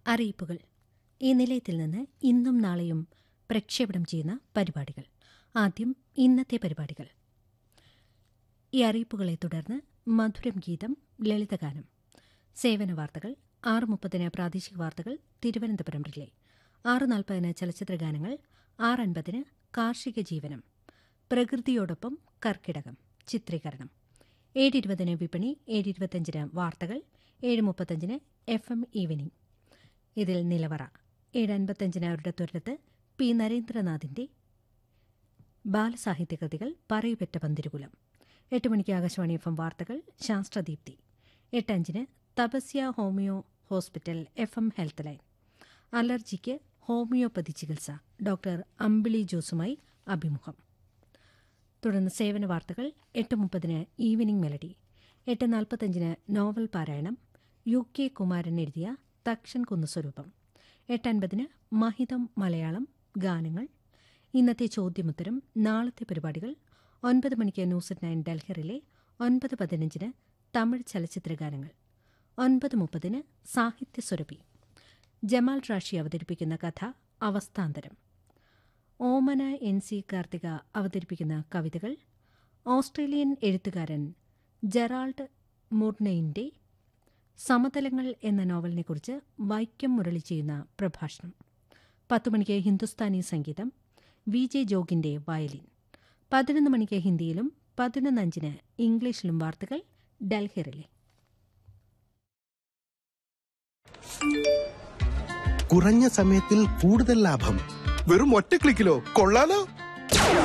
അറിയിപ്പുകൾ ഈ നിലയത്തിൽ നിന്ന് ഇന്നും നാളെയും പ്രക്ഷേപണം ചെയ്യുന്ന പരിപാടികൾ ആദ്യം ഇന്നത്തെ പരിപാടികൾ ഈ അറിയിപ്പുകളെ തുടർന്ന് മധുരം ഗീതം ലളിതഗാനം സേവന വാർത്തകൾ ആറ് മുപ്പതിന് പ്രാദേശിക വാർത്തകൾ തിരുവനന്തപുരം റിലേ ആറ് നാൽപ്പതിന് ചലച്ചിത്രഗാനങ്ങൾ ആറ് അൻപതിന് കാർഷിക ജീവനം പ്രകൃതിയോടൊപ്പം കർക്കിടകം ചിത്രീകരണം ഏഴ് ഇരുപതിന് വിപണി ഏഴ് ഇരുപത്തഞ്ചിന് വാർത്തകൾ ഏഴ് മുപ്പത്തഞ്ചിന് എഫ് എം ഈവനിംഗ് ഇതിൽ നിലവറ ഏഴ് അൻപത്തഞ്ചിന് അവരുടെ ത്വരത്ത് പി നരേന്ദ്രനാഥിന്റെ ബാലസാഹിത്യകൃതികൾ പറയുപെറ്റ പന്തിരുകുലം എട്ട് മണിക്ക് ആകാശവാണി എഫ് എം വാർത്തകൾ ശാസ്ത്രദീപ്തി എട്ടഞ്ചിന് Tapasya homeo hospital F M health line അലർജിക്ക് ഹോമിയോപ്പതി ചികിത്സ ഡോക്ടർ അമ്പിളി ജോസുമായി അഭിമുഖം തുടർന്ന് സേവന വാർത്തകൾ എട്ട് മുപ്പതിന് ഈവനിംഗ് മെലഡി എട്ട് നാൽപ്പത്തഞ്ചിന് നോവൽ പാരായണം യു കെ കുമാരൻ എഴുതിയ തക്ഷൻ കുന്നുസ്വരൂപം എട്ടൻപതിന് മഹിതം മലയാളം ഗാനങ്ങൾ ഇന്നത്തെ ചോദ്യമുത്തരം നാളത്തെ പരിപാടികൾ ഒൻപത് മണിക്ക് ന്യൂസ് അറ്റ് നയൻ ഡൽഹിറിലെ ഒൻപത് പതിനഞ്ചിന് തമിഴ് ചലച്ചിത്ര ഗാനങ്ങൾ ഒൻപത് മുപ്പതിന് സാഹിത്യ സുരഭി ജമാൽ റാഷി അവതരിപ്പിക്കുന്ന കഥ അവസ്ഥാന്തരം ഓമന എൻ സി കാർത്തിക അവതരിപ്പിക്കുന്ന കവിതകൾ ഓസ്ട്രേലിയൻ എഴുത്തുകാരൻ ജെറാൾഡ് മുർനെയിന്റെ സമതലങ്ങൾ എന്ന നോവലിനെക്കുറിച്ച് വൈക്കം മുരളി ചെയ്യുന്ന പ്രഭാഷണം പത്തു മണിക്ക് ഹിന്ദുസ്ഥാനി സംഗീതം വി ജെ ജോഗിന്റെ വയലിൻ പതിനൊന്ന് മണിക്ക് ഹിന്ദിയിലും പതിനൊന്നഞ്ചിന് ഇംഗ്ലീഷിലും വാർത്തകൾ ഡൽഹിറിലെ കുറഞ്ഞ സമയത്തിൽ കൂടുതൽ ലാഭം വെറും ഒറ്റ ക്ലിക്കിലോ കൊള്ളാലോ